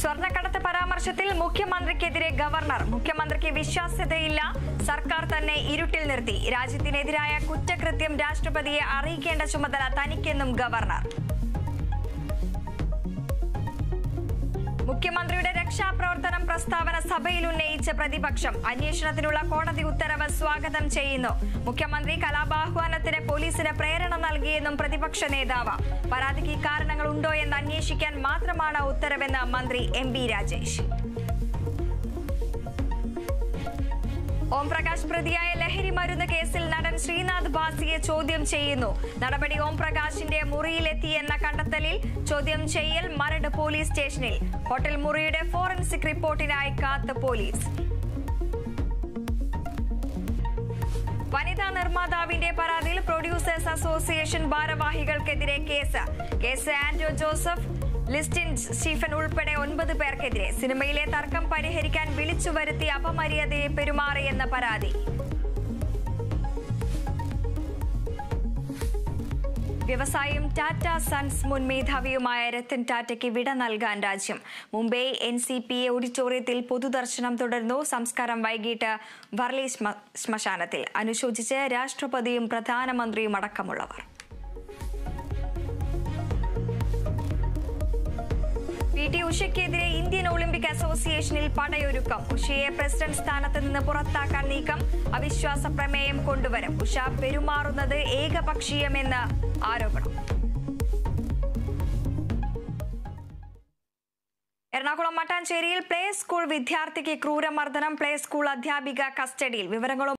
സ്വർണ്ണക്കടത്ത് പരാമർശത്തിൽ മുഖ്യമന്ത്രിക്കെതിരെ ഗവർണർ മുഖ്യമന്ത്രിക്ക് വിശ്വാസ്യതയില്ല സർക്കാർ തന്നെ ഇരുട്ടിൽ നിർത്തി രാജ്യത്തിനെതിരായ കുറ്റകൃത്യം രാഷ്ട്രപതിയെ അറിയിക്കേണ്ട ചുമതല തനിക്കെന്നും ഗവർണർ മുഖ്യമന്ത്രിയുടെ രക്ഷാപ്രവർത്തനം പ്രസ്താവന സഭയിൽ ഉന്നയിച്ച പ്രതിപക്ഷം അന്വേഷണത്തിനുള്ള കോടതി ഉത്തരവ് സ്വാഗതം ചെയ്യുന്നു മുഖ്യമന്ത്രി കലാപാഹ്വാനത്തിന് പോലീസിന് പ്രേരണ നൽകിയെന്നും പ്രതിപക്ഷ നേതാവ് പരാതിക്ക് കാരണങ്ങൾ ഉണ്ടോ എന്ന് അന്വേഷിക്കാൻ മാത്രമാണ് ഉത്തരവെന്ന് മന്ത്രി എം ബി രാജേഷ് ഓം പ്രകാശ് പ്രതിയായ ലഹരി മരുന്ന് കേസിൽ നടൻ ശ്രീനാഥ് ബാസിയെ ചോദ്യം ചെയ്യുന്നു നടപടി ഓം പ്രകാശിന്റെ മുറിയിലെത്തിയെന്ന കണ്ടെത്തലിൽ ചോദ്യം ചെയ്യൽ മരട് പോലീസ് സ്റ്റേഷനിൽ ഹോട്ടൽ മുറിയുടെ ഫോറൻസിക് റിപ്പോർട്ടിനായി കാത്ത് പോലീസ് വനിതാ നിർമ്മാതാവിന്റെ പരാതിയിൽ പ്രൊഡ്യൂസേഴ്സ് അസോസിയേഷൻ ഭാരവാഹികൾക്കെതിരെ കേസ് കേസ് ആൻഡ്രോ ജോസഫ് ലിസ്റ്റിൻ സ്റ്റീഫൻ ഉൾപ്പെടെ ഒൻപത് പേർക്കെതിരെ സിനിമയിലെ തർക്കം പരിഹരിക്കാൻ വിളിച്ചു വരുത്തി അപമര്യാദയെ പെരുമാറിയെന്ന പരാതി വ്യവസായിയും ടാറ്റ സൺസ് മുൻ മേധാവിയുമായ രത്തൻ ടാറ്റയ്ക്ക് വിട നൽകാൻ രാജ്യം Mumbai N C P A ഓഡിറ്റോറിയത്തിൽ പൊതുദർശനം തുടർന്നു സംസ്കാരം വൈകിട്ട് വർലി ശ്മ- ശ്മശാനത്തിൽ അനുശോചിച്ച് രാഷ്ട്രപതിയും പ്രധാനമന്ത്രിയും അടക്കമുള്ളവർ പി ടി ഉഷയ്ക്കെതിരെ ഇന്ത്യൻ ഒളിമ്പിക് അസോസിയേഷനിൽ പടയൊരുക്കം ഉഷയെ പ്രസിഡന്റ് സ്ഥാനത്ത് നിന്ന് പുറത്താക്കാൻ നീക്കം അവിശ്വാസ പ്രമേയം കൊണ്ടുവരും ഉഷ പെരുമാറുന്നത് ഏകപക്ഷീയമെന്ന് ആരോപണം എറണാകുളം മട്ടാഞ്ചേരിയിൽ പ്ലേ സ്കൂൾ വിദ്യാർത്ഥിക്ക് ക്രൂരമർദ്ദനം പ്ലേ സ്കൂൾ അധ്യാപിക കസ്റ്റഡിയിൽ വിവരങ്ങളും